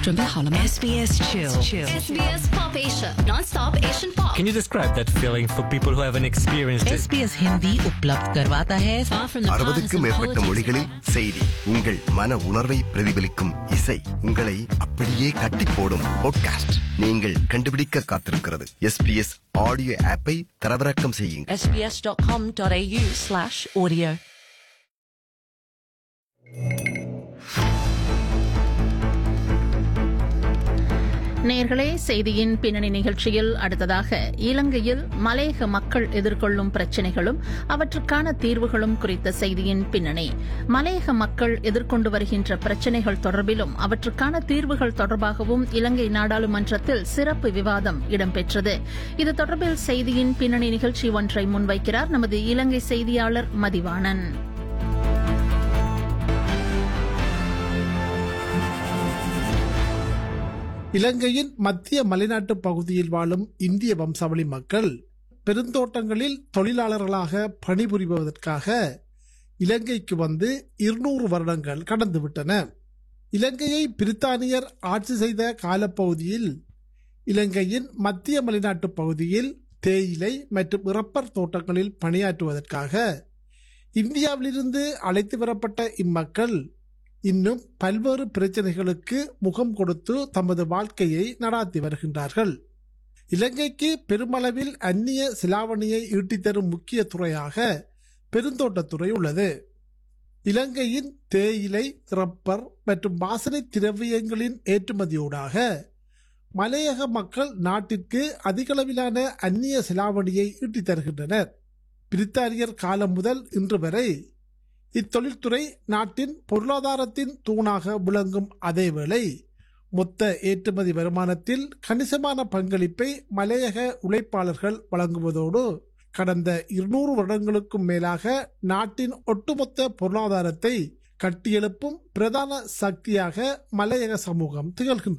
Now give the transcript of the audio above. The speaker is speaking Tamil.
准备好了吗 SBS Chill. SBS Pop Asia, non-stop Asian pop. Can you describe that feeling for people who haven't experienced it? SBS Hindi उपलब्ध करवाता है Far from the அறுபதுக்கும் partisan மேற்பட்ட politics. மொழிகளில் செய்தி உங்கள் மன உணர்வை பிரதிபலிக்கும் இசை உங்களை அப்படியே கட்டி போடும் பாட்காஸ்ட் நீங்கள் கண்டுபிடிக்க காத்திருக்கிறது எஸ்பிஎஸ் ஆடியோ ஆப்பை தரவிறக்கம் செய்யுங்கள் sbs.com.au slash audio நேர்களே செய்தியின் பின்னணி நிகழ்ச்சியில் அடுத்ததாக இலங்கையில் மலையக மக்கள் எதிர்கொள்ளும் பிரச்சினைகளும் அவற்றுக்கான தீர்வுகளும் குறித்த செய்தியின் பின்னணி மலையக மக்கள் எதிர்கொண்டு வருகின்ற பிரச்சினைகள் தொடர்பிலும் அவற்றுக்கான தீர்வுகள் தொடர்பாகவும் இலங்கை நாடாளுமன்றத்தில் சிறப்பு விவாதம் இடம்பெற்றது இது தொடர்பில் செய்தியின் பின்னணி நிகழ்ச்சி ஒன்றை முன்வைக்கிறார் நமது இலங்கை செய்தியாளர் மதிவாணன் இலங்கையின் மத்திய மலைநாட்டு பகுதியில் வாழும் இந்திய வம்சாவளி மக்கள் பெருந்தோட்டங்களில் தொழிலாளர்களாக பணிபுரிவதற்காக இலங்கைக்கு வந்து இருநூறு வருடங்கள் கடந்துவிட்டன இலங்கையை பிரித்தானியர் ஆட்சி செய்த காலப்பகுதியில் இலங்கையின் மத்திய மலைநாட்டு பகுதியில் தேயிலை மற்றும் ரப்பர் தோட்டங்களில் பணியாற்றுவதற்காக இந்தியாவிலிருந்து அழைத்து வரப்பட்ட இம்மக்கள் இன்னும் பல்வேறு பிரச்சனைகளுக்கு முகம் கொடுத்து தமது வாழ்க்கையை நடாத்தி வருகின்றார்கள் இலங்கைக்கு பெருமளவில் அந்நிய சிலாவணியை ஈட்டித்தரும் முக்கிய துறையாக பெருந்தோட்டத்துறை உள்ளது இலங்கையின் தேயிலை ரப்பர் மற்றும் வாசனை திரவியங்களின் ஏற்றுமதியூடாக மலையக மக்கள் நாட்டிற்கு அதிகளவிலான அந்நிய சிலாவணியை ஈட்டித் தருகின்றனர் பிரித்தானியர் காலம் முதல் இன்று வரை இத்தொழில்துறை நாட்டின் பொருளாதாரத்தின் தூணாக விளங்கும் அதேவேளை மொத்த ஏற்றுமதி வருமானத்தில் கணிசமான பங்களிப்பை மலையக உழைப்பாளர்கள் வழங்குவதோடு கடந்த இருநூறு வருடங்களுக்கும் மேலாக நாட்டின் ஒட்டுமொத்த பொருளாதாரத்தை கட்டியெழுப்பும் பிரதான சக்தியாக மலையக சமூகம் திகழ்கின்றது